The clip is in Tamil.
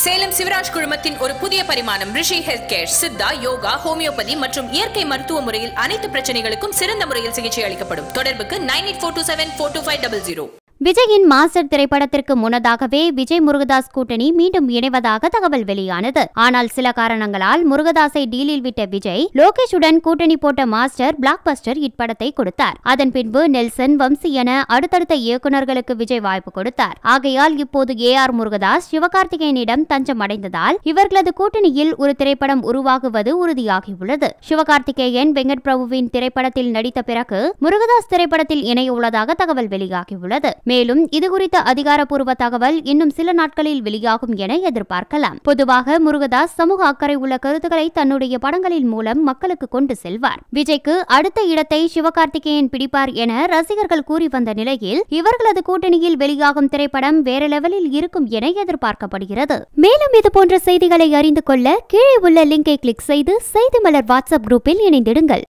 சேலம் சிவராஜ் குழுமத்தின் ஒரு புதிய பரிமாணம் Rishi health care Siddha yoga homeopathy மற்றும் இயற்கை மருத்துவ முறையில் அனைத்து பிரச்சனைகளுக்கும் சிறந்த முறையில் சிகிச்சை அளிக்கப்படும் தொடர்புக்கு nine eight four two seven four two five double zero விஜயின் மாஸ்டர் திரைப்படத்திற்கு முன்னதாகவே விஜய் முருகதாஸ் கூட்டணி மீண்டும் இணைவதாக தகவல் வெளியானது ஆனால் சில காரணங்களால் முருகதாஸை டீலில் விட்ட விஜய் லோகேஷுடன் கூட்டணி போட்ட மாஸ்டர் பிளாக் பஸ்டர் இப்படத்தை கொடுத்தார் அதன் பின்பு நெல்சன் வம்சி என அடுத்தடுத்த இயக்குநர்களுக்கு விஜய் வாய்ப்பு கொடுத்தார் ஆகையால் இப்போது ஏ ஆர் முருகதாஸ் சிவகார்த்திகேயனிடம் தஞ்சம் அடைந்ததால் இவர்களது கூட்டணியில் ஒரு திரைப்படம் உருவாகுவது உறுதியாகியுள்ளது சிவகார்த்திகேயன் வெங்கட் பிரபுவின் திரைப்படத்தில் நடித்த பிறகு முருகதாஸ் திரைப்படத்தில் இணைய உள்ளதாக தகவல் வெளியாகியுள்ளது மேலும் இதுகுறித்த அதிகாரப்பூர்வ தகவல் இன்னும் சில நாட்களில் வெளியாகும் என எதிர்பார்க்கலாம் பொதுவாக முருகதாஸ் சமூக அக்கறை உள்ள கருத்துக்களை தன்னுடைய படங்களின் மூலம் மக்களுக்கு கொண்டு செல்வார் விஜய்க்கு அடுத்த இடத்தை சிவகார்த்திகேயன் பிடிப்பார் என ரசிகர்கள் கூறி வந்த நிலையில் இவர்களது கூட்டணியில் வெளியாகும் திரைப்படம் வேற லெவலில் இருக்கும் என எதிர்பார்க்கப்படுகிறது மேலும் இது போன்ற செய்திகளை அறிந்து கொள்ள கீழே உள்ள லிங்கை கிளிக் செய்து செய்தி மலர் வாட்ஸ்அப் குரூப்பில் இணைந்திடுங்கள்